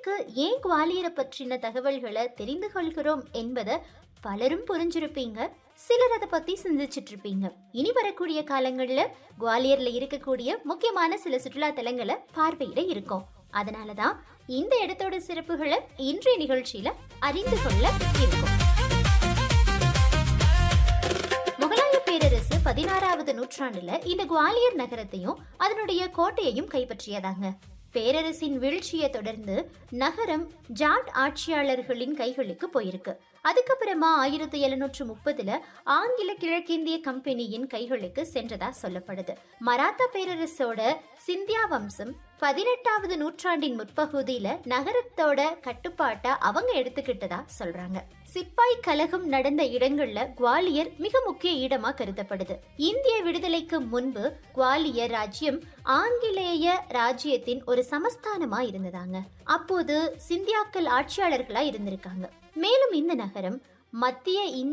இன்றைக்கு ஏன் குவாலியரை பற்றின தகவல்களை தெரிந்து கொள்கிறோம் என்பதை பலரும் புரிஞ்சிருப்பீங்க சிலர் அதை பத்தி சிந்திச்சிட்டு இருப்பீங்க இனி வரக்கூடிய காலங்கள்ல குவாலியர்ல இருக்கக்கூடிய முக்கியமான சில சுற்றுலா தலங்களை பார்வையிட இருக்கோம் அதனாலதான் இந்த இடத்தோட சிறப்புகளை இன்றைய நிகழ்ச்சியில அறிந்து கொள்ள இருக்கும் முகலாய பேரரசு பதினாறாவது நூற்றாண்டுல இந்த குவாலியர் நகரத்தையும் அதனுடைய கோட்டையையும் கைப்பற்றியதாங்க பேரரசின் வீழ்ச்சியை தொடர்ந்து நகரம் ஜாட் ஆட்சியாளர்களின் கைகளுக்கு போயிருக்கு அதுக்கப்புறமா ஆயிரத்தி எழுநூற்று முப்பதுல ஆங்கில கிழக்கிந்திய கம்பெனியின் கைகளுக்கு சென்றதா சொல்லப்படுது மராத்தா பேரரசோட சிந்தியா வம்சம் பதினெட்டாவது நூற்றாண்டின் முற்பகுதியில நகரத்தோட கட்டுப்பாட்டை அவங்க எடுத்துக்கிட்டதா சொல்றாங்க சிப்பாய் கலகம் நடந்த இடங்கள்ல குவாலியர் மிக முக்கிய இடமா கருதப்படுது இந்திய விடுதலைக்கு முன்பு குவாலியர் ராஜ்யம் ஆங்கிலேய ராஜ்யத்தின் ஒரு சமஸ்தானமா இருந்ததாங்க அப்போது சிந்தியாக்கள் ஆட்சியாளர்களா இருந்திருக்காங்க மேலும் இந்த நகரம் மத்திய